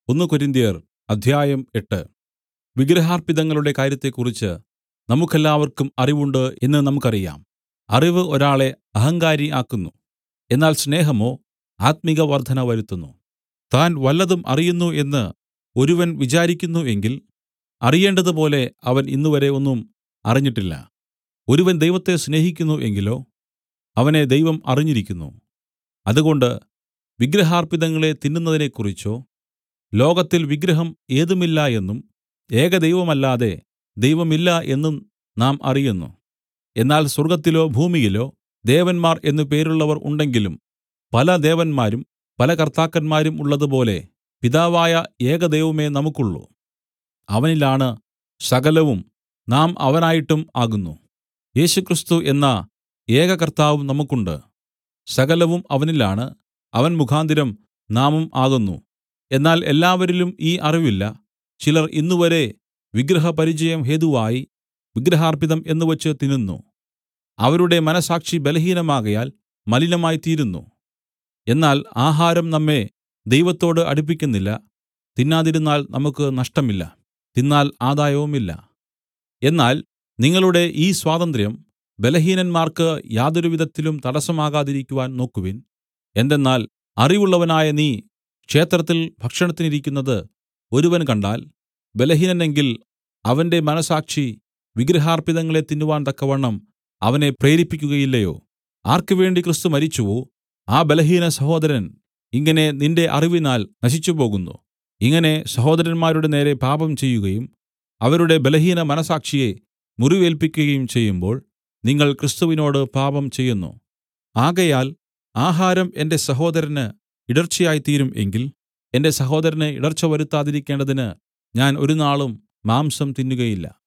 ഒന്ന് കൊരിന്ത്യർ അധ്യായം എട്ട് വിഗ്രഹാർപ്പിതങ്ങളുടെ കാര്യത്തെക്കുറിച്ച് നമുക്കെല്ലാവർക്കും അറിവുണ്ട് എന്ന് നമുക്കറിയാം അറിവ് ഒരാളെ അഹങ്കാരി ആക്കുന്നു എന്നാൽ സ്നേഹമോ ആത്മികവർദ്ധന വരുത്തുന്നു താൻ വല്ലതും അറിയുന്നു എന്ന് ഒരുവൻ വിചാരിക്കുന്നു എങ്കിൽ അറിയേണ്ടതുപോലെ അവൻ ഇന്നുവരെ ഒന്നും അറിഞ്ഞിട്ടില്ല ഒരുവൻ ദൈവത്തെ സ്നേഹിക്കുന്നു എങ്കിലോ അവനെ ദൈവം അറിഞ്ഞിരിക്കുന്നു അതുകൊണ്ട് വിഗ്രഹാർപ്പിതങ്ങളെ തിന്നുന്നതിനെക്കുറിച്ചോ ലോകത്തിൽ വിഗ്രഹം ഏതുമില്ല എന്നും ഏകദൈവമല്ലാതെ ദൈവമില്ല എന്നും നാം അറിയുന്നു എന്നാൽ സ്വർഗ്ഗത്തിലോ ഭൂമിയിലോ ദേവന്മാർ എന്നു പേരുള്ളവർ ഉണ്ടെങ്കിലും പല ദേവന്മാരും പല കർത്താക്കന്മാരും ഉള്ളതുപോലെ പിതാവായ ഏകദൈവമേ നമുക്കുള്ളു അവനിലാണ് സകലവും നാം അവനായിട്ടും ആകുന്നു യേശുക്രിസ്തു എന്ന ഏക കർത്താവും നമുക്കുണ്ട് സകലവും അവനിലാണ് അവൻ മുഖാന്തരം നാമും ആകുന്നു എന്നാൽ എല്ലാവരിലും ഈ അറിവില്ല ചിലർ ഇന്നുവരെ വിഗ്രഹപരിചയം ഹേതുവായി വിഗ്രഹാർപ്പിതം എന്നുവച്ച് തിന്നുന്നു അവരുടെ മനസ്സാക്ഷി ബലഹീനമാകയാൽ മലിനമായിത്തീരുന്നു എന്നാൽ ആഹാരം നമ്മെ ദൈവത്തോട് അടുപ്പിക്കുന്നില്ല തിന്നാതിരുന്നാൽ നമുക്ക് നഷ്ടമില്ല തിന്നാൽ ആദായവുമില്ല എന്നാൽ നിങ്ങളുടെ ഈ സ്വാതന്ത്ര്യം ബലഹീനന്മാർക്ക് യാതൊരു വിധത്തിലും തടസ്സമാകാതിരിക്കുവാൻ നോക്കുവിൻ എന്തെന്നാൽ അറിവുള്ളവനായ നീ ക്ഷേത്രത്തിൽ ഭക്ഷണത്തിനിരിക്കുന്നത് ഒരുവൻ കണ്ടാൽ ബലഹീനനെങ്കിൽ അവന്റെ മനസ്സാക്ഷി വിഗ്രഹാർപ്പിതങ്ങളെ തിന്നുവാൻ തക്കവണ്ണം അവനെ പ്രേരിപ്പിക്കുകയില്ലയോ ആർക്കുവേണ്ടി ക്രിസ്തു മരിച്ചുവോ ആ ബലഹീന സഹോദരൻ ഇങ്ങനെ നിന്റെ അറിവിനാൽ നശിച്ചുപോകുന്നു ഇങ്ങനെ സഹോദരന്മാരുടെ നേരെ പാപം ചെയ്യുകയും അവരുടെ ബലഹീന മനസ്സാക്ഷിയെ മുറിവേൽപ്പിക്കുകയും ചെയ്യുമ്പോൾ നിങ്ങൾ ക്രിസ്തുവിനോട് പാപം ചെയ്യുന്നു ആകയാൽ ആഹാരം എന്റെ സഹോദരന് ഇടർച്ചയായിത്തീരും എങ്കിൽ എന്റെ സഹോദരന് ഇടർച്ച വരുത്താതിരിക്കേണ്ടതിന് ഞാൻ ഒരുനാളും മാംസം തിന്നുകയില്ല